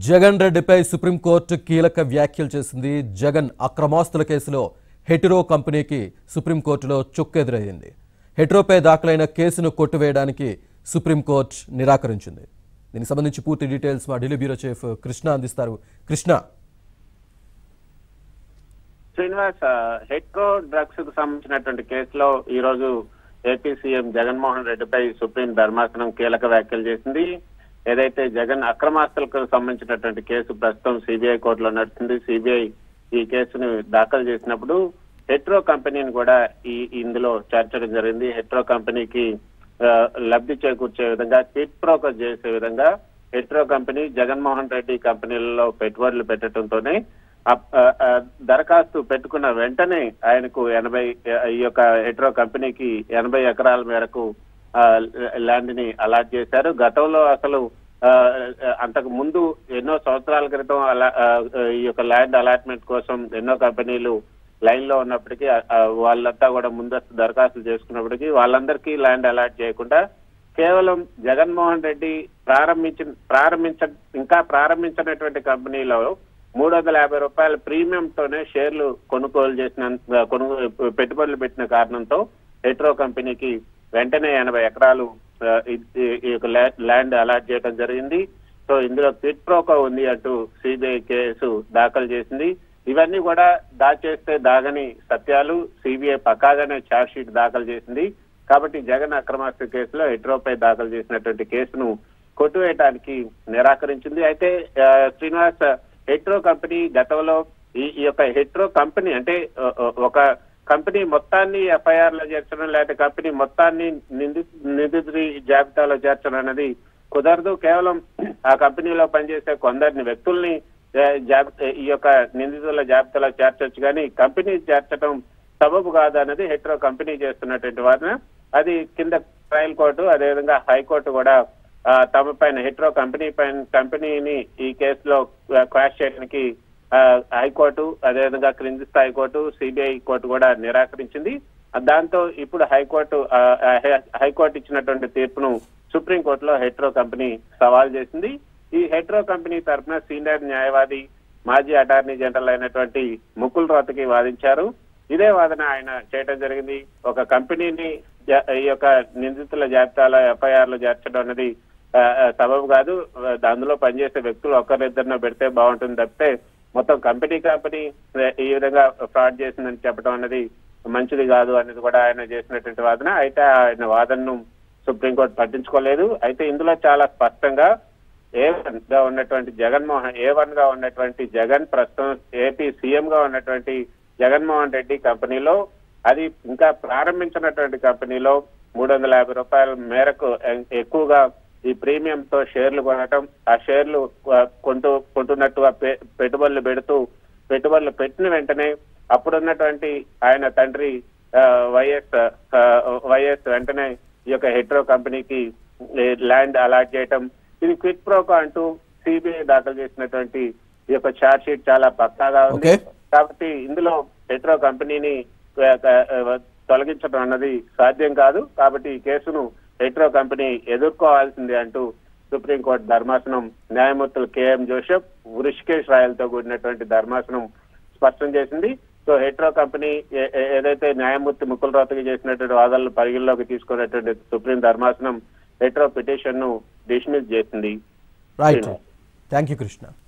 జగన్ రెడ్డిపై సుప్రీంకోర్టు కీలక వ్యాఖ్యలు చేసింది జగన్ అక్రమాస్తుల కేసులో హెటిరో కంపెనీకి సుప్రీంకోర్టులో చుక్కెదురయ్యింది హెటిరోపై దాఖలైన కేసును కొట్టివేయడానికి సుప్రీంకోర్టు నిరాకరించింది దీనికి సంబంధించి పూర్తి డీటెయిల్స్ మా ఢిల్లీ బ్యూరో చీఫ్ కృష్ణ అందిస్తారు కృష్ణ శ్రీనివాస్ హెడ్కో డ్రగ్స్ కు సంబంధించినటువంటి కేసులో ఈ రోజు ఏపీ సీఎం జగన్మోహన్ రెడ్డిపై సుప్రీం ధర్మాసనం కీలక వ్యాఖ్యలు చేసింది ఏదైతే జగన్ అక్రమాస్తులకు సంబంధించినటువంటి కేసు ప్రస్తుతం సిబిఐ కోర్టులో నడుస్తుంది సిబిఐ ఈ కేసును దాఖలు చేసినప్పుడు హెట్రో కంపెనీని కూడా ఈ ఇందులో చేర్చడం జరిగింది హెట్రో కంపెనీకి ఆ, లబ్ధి చేకూర్చే విధంగా క్విట్ బ్రోకర్ చేసే విధంగా హెట్రో కంపెనీ జగన్మోహన్ రెడ్డి కంపెనీలలో పెట్టుబడులు పెట్టడంతోనే అప్- ఆ, ఆ, దరఖాస్తు పెట్టుకున్న వెంటనే ఆయనకు ఎనభై ఈ యొక్క హెట్రో కంపెనీకి ఎనభై ఎకరాల మేరకు ఆ, ల్యాండ్ ని అలాట్ చేశారు గతంలో అసలు ఆ, అంతకు ముందు ఎన్నో సంవత్సరాల క్రితం అలా ఆ, ఈ యొక్క ల్యాండ్ అలాట్మెంట్ కోసం ఎన్నో కంపెనీలు లైన్ లో ఉన్నప్పటికీ ఆ, ఆ, వాళ్ళంతా కూడా ముందస్తు దరఖాస్తులు చేసుకున్నప్పటికీ వాళ్ళందరికీ ల్యాండ్ అలాట్ చేయకుండా కేవలం జగన్మోహన్ రెడ్డి ప్రారంభించిన ప్రారంభించ ఇంకా ప్రారంభించినటువంటి కంపెనీలో మూడు వందల యాభై రూపాయల ప్రీమియం తోనే షేర్లు కొనుగోలు చేసిన కొనుగోలు పెట్టుబడులు పెట్టిన కారణంతో హెట్రో కంపెనీకి వెంటనే ఎనభై ఎకరాలు ఆ, ఈ- ఈ- ఈ యొక్క ల్యా- ల్యాండ్ అలాట్ చేయడం జరిగింది సో ఇందులో క్విట్ ప్రోకో ఉంది అంటూ సిబిఐ కేసు దాఖలు చేసింది ఇవన్నీ కూడా దాచేస్తే దాగని సత్యాలు సిబిఐ పక్కాగానే ఛార్జ్ షీట్ దాఖలు చేసింది కాబట్టి జగన్ అక్రమాస్త్ర కేసులో హెట్రోపై దాఖలు చేసినటువంటి కేసును కొట్టివేయడానికి నిరాకరించింది అయితే ఆ, శ్రీనివాస్ హెట్రో కంపెనీ గతంలో ఈ ఈ యొక్క హెట్రో కంపెనీ అంటే ఆ, ఆ, ఒక కంపెనీ మొత్తాన్ని ఎఫ్ఐఆర్ లో చేర్చడం లేకపోతే కంపెనీ మొత్తాన్ని నింది నిందితుడి జాబితాలో చేర్చడం అనేది కుదరదు కేవలం ఆ కంపెనీలో పనిచేసే కొందరిని వ్యక్తుల్ని ఆ, జాబితా ఈ యొక్క నిందితుల జాబితాలో చేర్చొచ్చు కానీ కంపెనీ చేర్చడం సబబు కాదు అన్నది హెట్రో కంపెనీ చేస్తున్నటువంటి వాదన అది కింద ట్రయల్ కోర్టు అదేవిధంగా హైకోర్టు కూడా ఆ, తమ పైన హెట్రో కంపెనీ పైన కంపెనీని ఈ కేసులో క్వాష్ చేయడానికి ఆ, హైకోర్టు అదేవిధంగా క్రింది స్థాయి కోర్టు సిబిఐ కోర్టు కూడా నిరాకరించింది ఆ, దాంతో ఇప్పుడు హైకోర్టు ఆ, ఆ, హై- హైకోర్టు ఇచ్చినటువంటి తీర్పును సుప్రీంకోర్టులో హెట్రో కంపెనీ సవాల్ చేసింది ఈ హెట్రో కంపెనీ తరఫున సీనియర్ న్యాయవాది మాజీ అటార్నీ జనరల్ అయినటువంటి ముకుల్ రోతకి వాదించారు ఇదే వాదన ఆయన చేయడం జరిగింది ఒక కంపెనీని జ- ఈ యొక్క నిందితుల జాబితాలో ఎఫ్ఐఆర్ లో చేర్చడం అనేది ఆ, ఆ, సబబు కాదు ఆ, అందులో పనిచేసే వ్యక్తులు ఒకరిద్దరినో పెడితే బాగుంటుంది తప్పితే మొత్తం కంపెనీ కంపెనీ ఆ, ఈ విధంగా ఫ్రాడ్ చేసిందని చెప్పడం అనేది మంచిది కాదు అనేది కూడా ఆయన చేసినటువంటి వాదన అయితే ఆయన వాదనను సుప్రీంకోర్టు పట్టించుకోలేదు అయితే ఇందులో చాలా స్పష్టంగా ఏ వన్ గా ఉన్నటువంటి జగన్మోహన్ ఏ వన్ గా ఉన్నటువంటి జగన్ ప్రస్తుతం ఏపీ సీఎం గా ఉన్నటువంటి జగన్మోహన్ రెడ్డి కంపెనీలో అది ఇంకా ప్రారంభించినటువంటి కంపెనీలో మూడు వందల యాభై రూపాయల మేరకు ఎ- ఎక్కువగా ఈ ప్రీమియం తో షేర్లు కొనటం ఆ షేర్లు ఆ, కొంటూ కొంటున్నట్టుగా పె- పెట్టుబడులు పెడుతూ పెట్టుబడులు పెట్టిన వెంటనే అప్పుడున్నటువంటి ఆయన తండ్రి ఆ, వైఎస్ ఆ, వైఎస్ వెంటనే ఈ యొక్క హెట్రో కంపెనీకి ఈ ల్యాండ్ అలాట్ చేయటం ఇది క్విక్ ప్రోకో అంటూ సిబిఐ దాఖలు చేసినటువంటి ఈ యొక్క ఛార్జ్ షీట్ చాలా పక్కాగా ఉంది Okay. కాబట్టి ఇందులో హెట్రో కంపెనీని ఆ, ఆ, తొలగించడం అన్నది సాధ్యం కాదు కాబట్టి ఈ కేసును హెట్రో కంపెనీ ఎదుర్కోవాల్సిందే అంటూ సుప్రీంకోర్టు ధర్మాసనం న్యాయమూర్తులు కేఎం జోసెఫ్ వృషికేష్ రాయలతో కూడినటువంటి ధర్మాసనం స్పష్టం చేసింది సో హెట్రో కంపెనీ ఏ- ఏ- ఏదైతే న్యాయమూర్తి ముకుల్ రోతకి చేసినటువంటి వాదనలు పరిగణలోకి తీసుకున్నటువంటి సుప్రీం ధర్మాసనం హెట్రో పిటిషన్ ను డిస్మిస్ చేసింది రైట్ థ్యాంక్ యూ కృష్ణ